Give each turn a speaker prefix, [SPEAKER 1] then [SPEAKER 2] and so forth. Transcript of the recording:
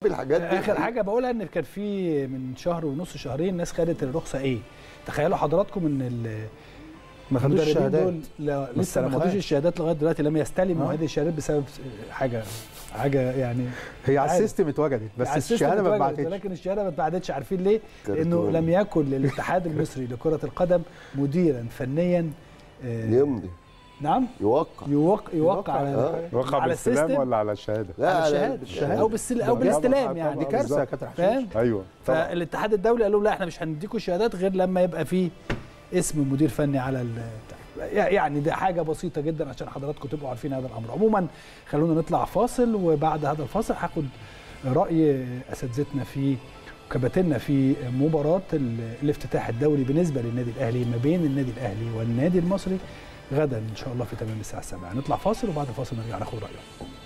[SPEAKER 1] بالحاجات دي
[SPEAKER 2] اخر حاجه بقولها ان كان في من شهر ونص شهرين ناس خدت الرخصه ايه تخيلوا حضراتكم ان ال-
[SPEAKER 3] ما خدوش
[SPEAKER 2] المدربين
[SPEAKER 3] الشهادات
[SPEAKER 2] دول لا لسه ما
[SPEAKER 3] استلموهاش.
[SPEAKER 2] خدوش الشهادات لغايه دلوقتي لم يستلموا
[SPEAKER 3] آه.
[SPEAKER 2] هذه الشهادات بسبب حاجه حاجه يعني
[SPEAKER 3] هي على
[SPEAKER 2] عارف.
[SPEAKER 3] السيستم اتوجدت بس
[SPEAKER 2] على السيستم
[SPEAKER 3] الشهاده ما
[SPEAKER 2] اتوجدت،
[SPEAKER 3] اتبعتش
[SPEAKER 2] ولكن الشهاده ما اتبعتش عارفين ليه؟ لانه
[SPEAKER 1] كرتون.
[SPEAKER 2] لم يكن للاتحاد المصري لكره القدم مديرا فنيا آه،
[SPEAKER 1] يمضي
[SPEAKER 2] نعم
[SPEAKER 1] يوقع
[SPEAKER 2] يوقع يوقع على
[SPEAKER 1] آه.
[SPEAKER 4] وقع
[SPEAKER 2] على
[SPEAKER 4] بالاستلام
[SPEAKER 2] السيستم
[SPEAKER 4] ولا على الشهاده؟
[SPEAKER 1] لا
[SPEAKER 2] على
[SPEAKER 1] لا
[SPEAKER 2] الشهاده او بالسل او
[SPEAKER 4] طبعاً،
[SPEAKER 2] بالاستلام
[SPEAKER 4] طبعاً،
[SPEAKER 2] يعني
[SPEAKER 3] دي كارثه يا كابتن
[SPEAKER 2] فاهم؟
[SPEAKER 3] حشيش
[SPEAKER 4] ايوه طبعا
[SPEAKER 2] فالاتحاد الدولي قال لهم لا احنا مش هنديكم الشهادات غير لما يبقى في اسم مدير فني على ال يعني ده حاجه بسيطه جدا عشان حضراتكم تبقوا عارفين هذا الامر عموما خلونا نطلع فاصل وبعد هذا الفاصل هاخد راي اساتذتنا في كباتننا في مباراه ال- الافتتاح الدولي بالنسبه للنادي الاهلي ما بين النادي الاهلي والنادي المصري غدا ان شاء الله في تمام الساعه 7 نطلع فاصل وبعد الفاصل نرجع ناخد رايهم